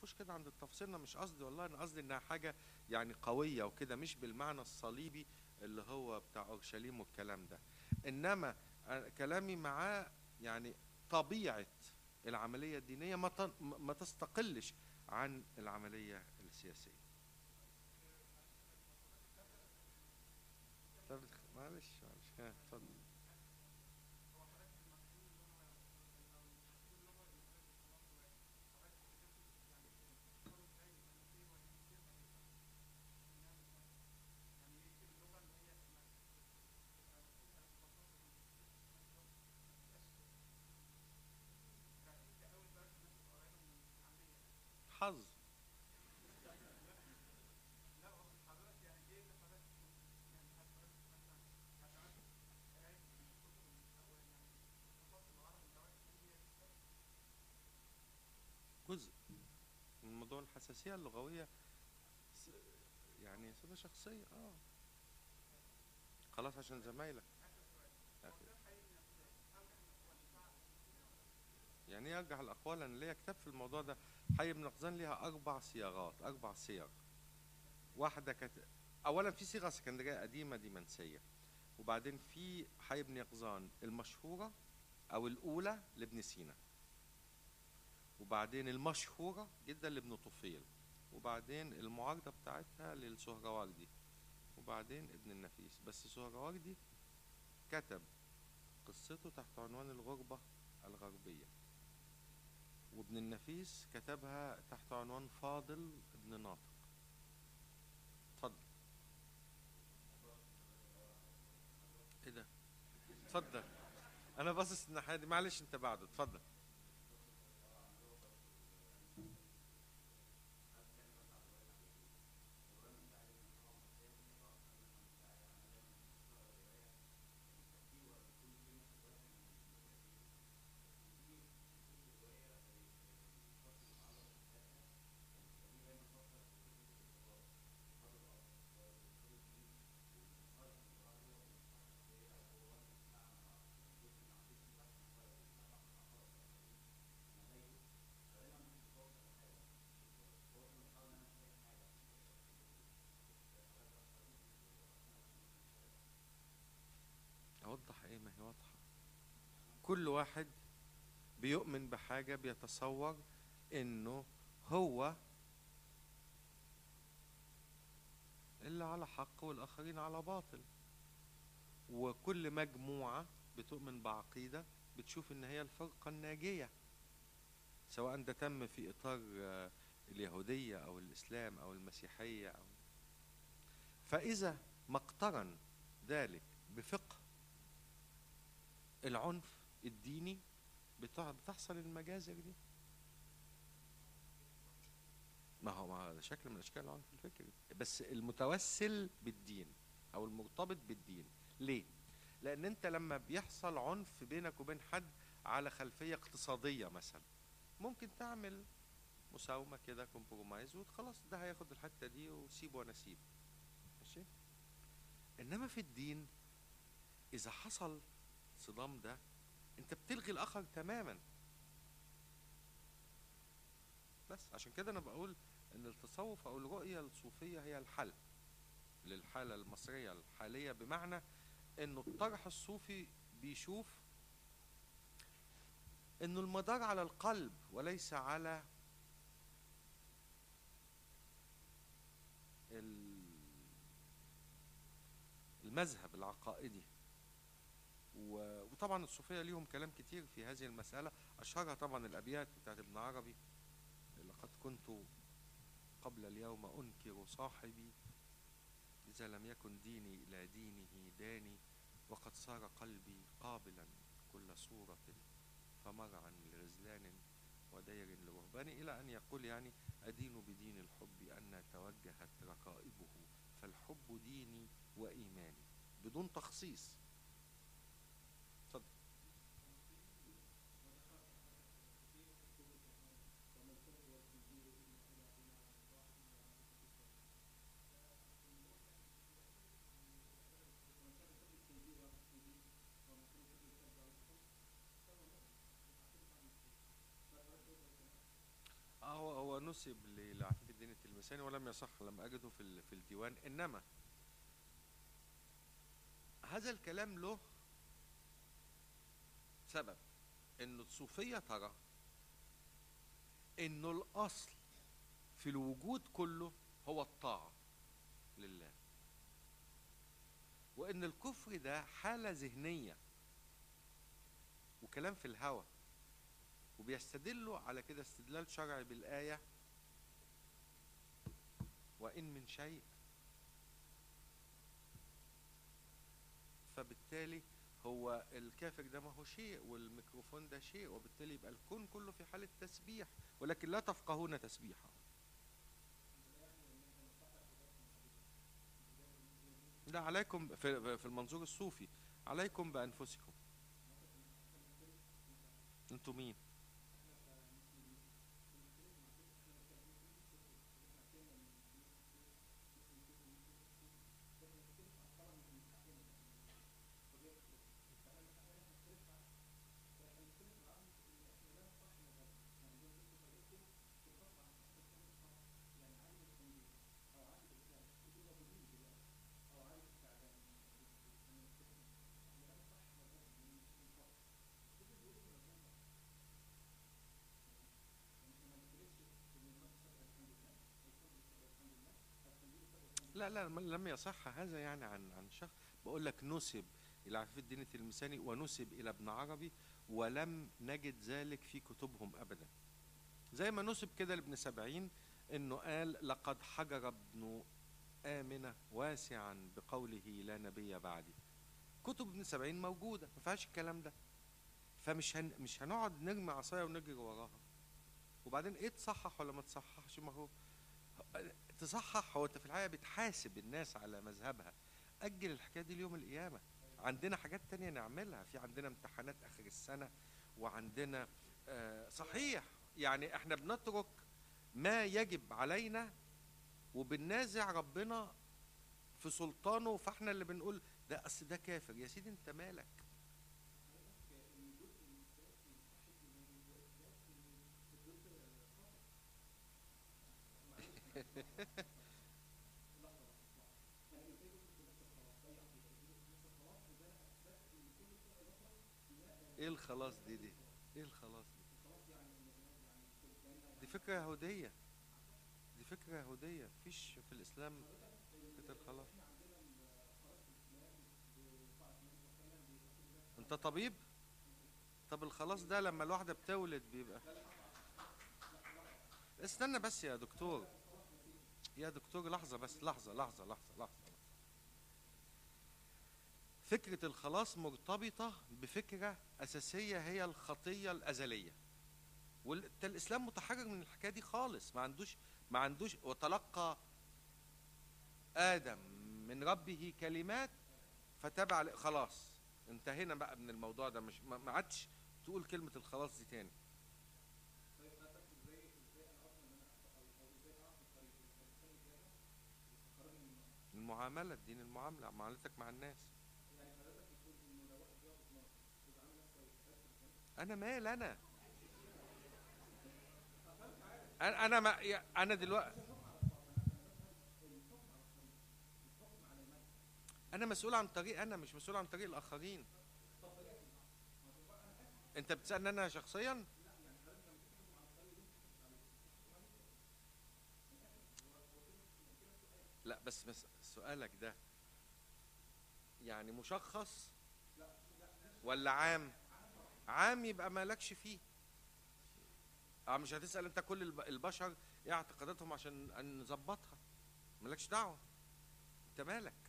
تقفوش كده عند التفصيل انا مش قصدي والله انا قصدي انها حاجه يعني قويه وكده مش بالمعنى الصليبي اللي هو بتاع اورشليم والكلام ده انما أنا كلامي معاه يعني طبيعه العمليه الدينيه ما تن- ما تستقلش عن العمليه السياسيه طب معلش معلش ها، اتفضل حظ جزء من موضوع الحساسية اللغوية س- يعني صفة شخصية اه خلاص عشان زمايلك أوكي. يعني ايه ارجح الاقوال انا ليا كتاب في الموضوع ده حي بن نقزان ليها اربع صياغات اربع صيغ واحده كانت اولا في صيغه اسكندريه قديمه دي منسيه وبعدين في حي بن يقظان المشهوره او الاولى لابن سينا وبعدين المشهوره جدا لابن طفيل وبعدين المعارضه بتاعتها للسهروردي وبعدين ابن النفيس بس سهروردي كتب قصته تحت عنوان الغربه الغربيه وابن النفيس كتبها تحت عنوان فاضل ابن ناطق اتفضل ايه ده اتفضل انا باصص الناحيه دي معلش انت بعده اتفضل اوضح ايه ما هي واضحه كل واحد بيؤمن بحاجه بيتصور انه هو اللي على حق والاخرين على باطل وكل مجموعه بتؤمن بعقيده بتشوف ان هي الفرقه الناجيه سواء ده تم في اطار آه، اليهوديه او الاسلام او المسيحيه او فاذا ما اقترن ذلك بفقه العنف الديني بتع- بتحصل المجازر دي ما هو ما هذا شكل من اشكال العنف الفكري بس المتوسل بالدين او المرتبط بالدين ليه لان انت لما بيحصل عنف بينك وبين حد على خلفيه اقتصاديه مثلا ممكن تعمل مساومه كده كومبرومايز وخلاص ده هياخد الحته دي وسيب وانا اسيب ماشي انما في الدين اذا حصل صدام ده انت بتلغي الاخر تماما بس عشان كده انا بقول ان التصوف او الرؤيه الصوفيه هي الحل للحاله المصريه الحاليه بمعنى انه الطرح الصوفي بيشوف انه المدار على القلب وليس على ال- المذهب العقائدي و- وطبعا الصوفيه ليهم كلام كتير في هذه المساله اشهرها طبعا الابيات بتاعت ابن عربي لقد كنت قبل اليوم انكر صاحبي اذا لم يكن ديني الى دينه داني وقد صار قلبي قابلا كل صوره فمرعا لغزلان ودير لرهبان الى ان يقول يعني ادين بدين الحب ان توجهت ركائبه فالحب ديني وايماني بدون تخصيص اتفضل اه هو هو نسب لعفيف الدين التلمساني ولم يصح لم أجده في ال- في الديوان إنما هذا الكلام له سبب إن الصوفية ترى إنه الأصل في الوجود كله هو الطاعة لله وإن الكفر ده حالة ذهنية وكلام في الهوى وبيستدلوا على كده استدلال شرعي بالآية وإن من شيء فبالتالي هو الكافر ده ما هو شيء والميكروفون ده شيء وبالتالي يبقى الكون كله في حالة تسبيح ولكن لا تفقهون تسبيحه لا عليكم في في المنظور الصوفي عليكم بأنفسكم انتوا مين لا لا ما- لم يصح هذا يعني عن عن شخص بقول لك نسب الى عفيف الدين التلمساني ونسب الى ابن عربي ولم نجد ذلك في كتبهم ابدا زي ما نسب كده لابن سبعين انه قال لقد حجر ابن آمنة واسعا بقوله لا نبي بعدي كتب ابن سبعين موجودة ما فيهاش الكلام ده فمش هن مش هنقعد نرمي عصاية ونجري وراها وبعدين ايه تصحح ولا ما تصححش ما هو تصحح هو انت في الحقيقه بتحاسب الناس على مذهبها اجل الحكايه دي ليوم القيامه عندنا حاجات تانية نعملها في عندنا امتحانات اخر السنه وعندنا آه صحيح يعني احنا بنترك ما يجب علينا وبننازع ربنا في سلطانه فاحنا اللي بنقول ده اصل ده كافر يا سيدي انت مالك ايه الخلاص دي دي ايه الخلاص دي دي فكرة يهودية دي فكرة يهودية مفيش في الإسلام فكرة الخلاص أنت طبيب؟ طب الخلاص ده لما الواحدة بتولد بيبقى استنى بس يا دكتور يا دكتور لحظة بس لحظة لحظة لحظة لحظة فكرة الخلاص مرتبطة بفكرة أساسية هي الخطية الأزلية والإسلام متحرر من الحكاية دي خالص ما عندوش ما عندوش وتلقى آدم من ربه كلمات فتاب عليه خلاص انتهينا بقى من الموضوع ده مش ما ما عادش تقول كلمة الخلاص دي تاني المعاملة الدين المعاملة معاملتك مع الناس انا مال انا انا انا ما يا- انا دلوقتي انا مسؤول عن طريق انا مش مسؤول عن طريق الاخرين انت بتسالني انا شخصيا لا بس بس سؤالك ده يعني مشخص ولا عام عام يبقى مالكش فيه اه مش هتسأل انت كل الب- البشر ايه اعتقاداتهم عشان أن نظبطها مالكش دعوة انت مالك